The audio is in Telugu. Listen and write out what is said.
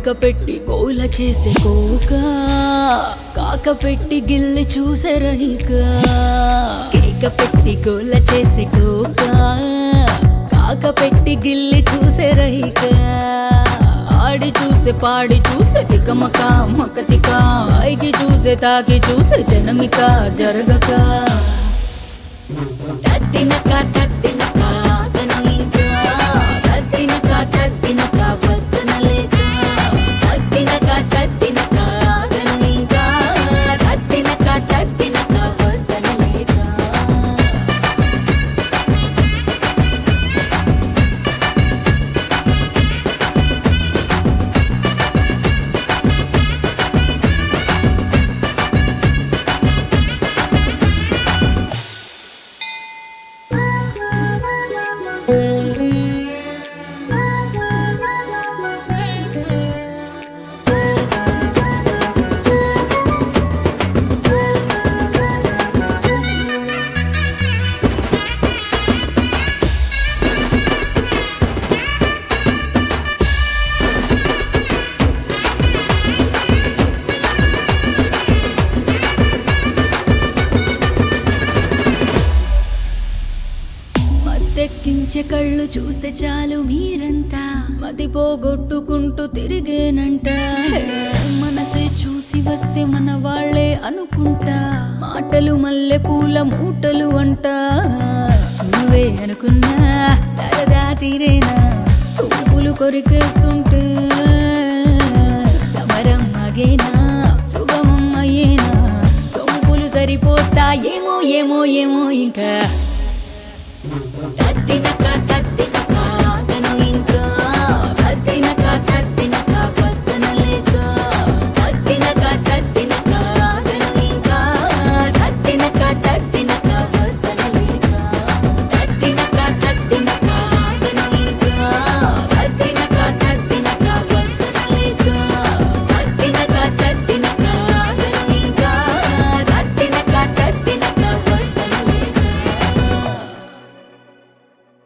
కేక పెట్టి గోల చేసే కోక కాక పెట్టి గిల్లి చూసే రహిక కేక పెట్టి గోల చేసే కోక కాక పెట్టి గిల్లి చూసే రహిక ఆడి చూసే పాడి చూసే తికమక మకతిక పైకి చూసే తాకి చూసే జనమిక జరగక తత్తినక తత్తినక ఆగను ఇంకా తత్తినక తత్తినక వద్దనలేక తత్తినక తత్తినక ఆగను ఇంకా తత్తినక తత్తినక వద్దనలేక మత్తెక్కించే కళ్ళు చూస్తే చాలు మీరంతా మతి పోగొట్టుకుంటూ తిరిగేనంట హే, మనసే చూసి వస్తే మన వాళ్ళే అనుకుంటా మాటలు మల్లె పూల మూటలు అంట నువ్వే అనుకున్నా సరదా తీరేనా సూపులు కొరికేస్తుంటే సమరం అగేనా సుగమం అయ్యేనా సొంపులు సరిపోతా ఏమో ఏమో ఏమో ఇంకా తత్తినక